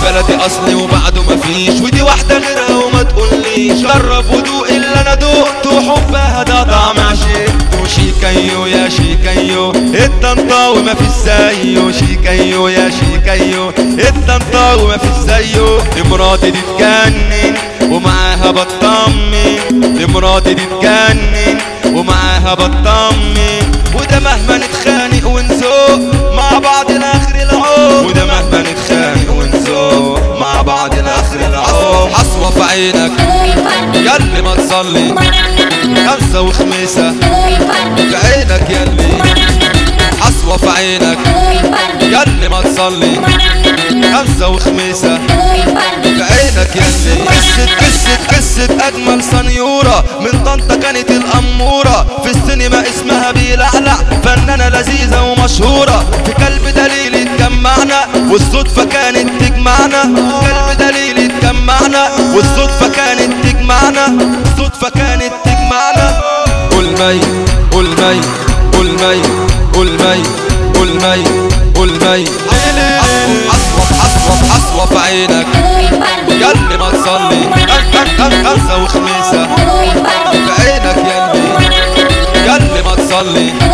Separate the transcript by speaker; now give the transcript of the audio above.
Speaker 1: بلدي اصلي وبعده مفيش ودي واحدة غيرها وما تقوليش جرب ودوق اللي انا دقته حبها ده طعم عشقته شيكايو يا شيكايو الطنطاوي ما فيش زيه شيكايو يا شيكايو الطنطاوي ما فيش زيه مراتي دي تجنن ومعاها بطمن مراتي دي تجنن ومعاها بطمن وده مهما نتخانق ونزوق مع بعض لاخر العمر وده مهما نتخانق ونزوق مع بعض لاخر العمر حصوة في عينك ياللي ما تصلي خمسة وخميسة في عينك ياللي حصوة في عينك ياللي ما تصلي خمسة وخميسة في عينك ياللي قصة قصة قصة أجمل سنيورة من طنطا كانت الأمورة في السينما اسمها بيلعلع فنانة لذيذة ومشهورة في كلب دليل اتجمعنا والصدفة كانت تجمعنا كلب دليل اتجمعنا والصدفة كانت تجمعنا الصدفة كانت تجمعنا قول مي قول مي قول مي قول مي قول مي قول مي حصوة حصوة حصوة في عينك ياللي ما تصلي خمسة وخميسة في عينك ياللي ياللي ما تصلي